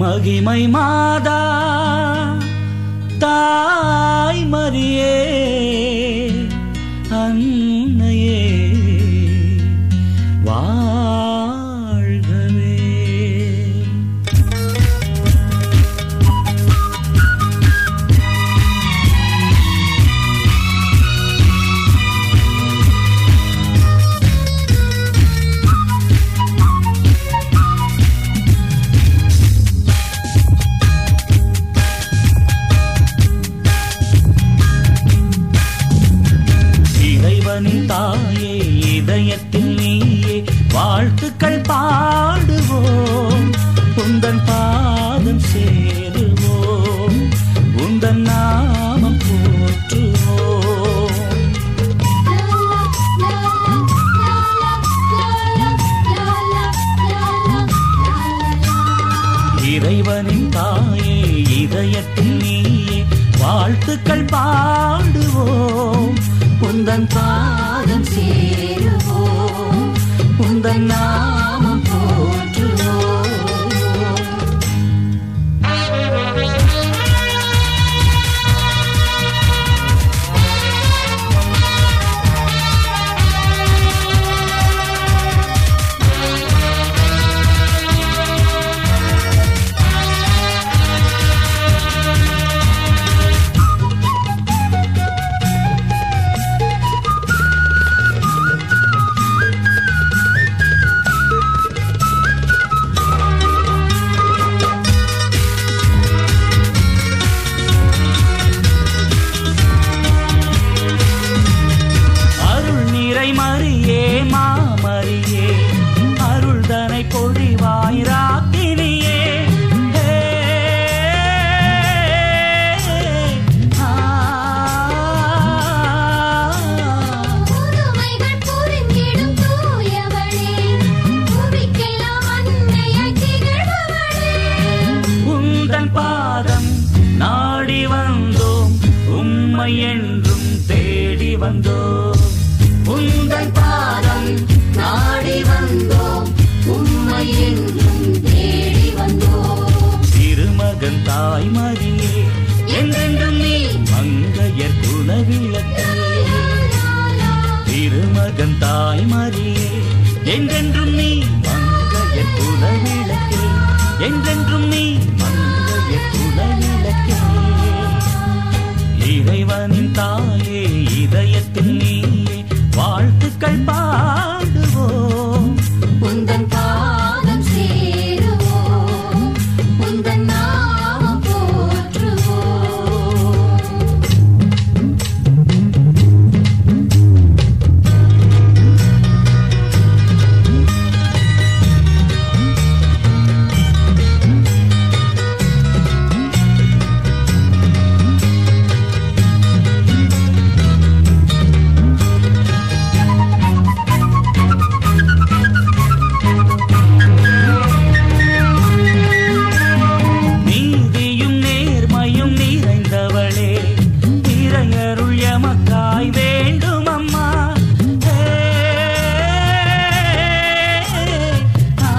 மகிமை மாதா தாய் மரியே அன்னையே வாழ்கவே இறைவனின் தாயே இதயத்தில் நீயே வாழ்த்துக்கள் பாடுவோம் உந்தன் பாதம் சேருவோம் உந்தன் நாமம் போற்றுவோம் இறைவனின் தாயே இதயத்தில் நீயே வாழ்த்துக்கள் பாடுவோம் உந்தன் பாதம் சேருவோம் உந்தன் நாமம் போற்றுவோம் அருள் நிறை மறியே மாமரியே அருள் தனை பொழிவாய் ராக்கினியே ஹே, ஆ. புதுமைகள் புரிந்திடும் தூயவளே புவிக்கெல்லாம் அன்னையாய் திகழ்பவளே உந்தன் பாதம் நாடி வந்தோம் உம்மை என்றும் தேடி வந்தோம் உந்தன் பாதம் நாடி வந்தோம் உம்மை என்றும் தேடி வந்தோம் திருமகன் தாய் மரியே என்றென்றும் நீ மங்கையர் குலவிளக்கே திருமகன் தாய் மரியே என்றென்றும் நீ மங்கையர் குலவிளக்கே என்றென்றும் நீ மங்கையர் குலவிளக்கே இறைவனின் தாயே இதயத்தில் நீயே வாழ்த்துக்கள் பாடுவோம் உந்தன் பாதம் சேருவோம் உந்தன் நாமம் போற்றுவோம் நீதியும் நேர்மையும் நிறைந்தவளே இறையருள் எமக்காய் வேண்டும் அம்மா ஹே, ஆ.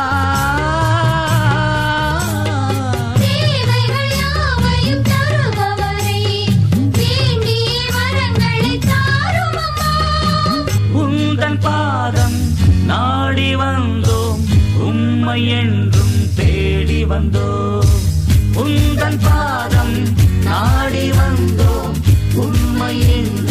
தேவைகள் யாவையும் தருபவரே வேண்டிய வரங்களை தாரும் அம்மா உந்தன் பாதம் நாடி வந்தோம் உம்மை என்றும் தேடி வந்தோம் உந்தன் பாதம் நாடி வந்தோம் உம்மை என்றும்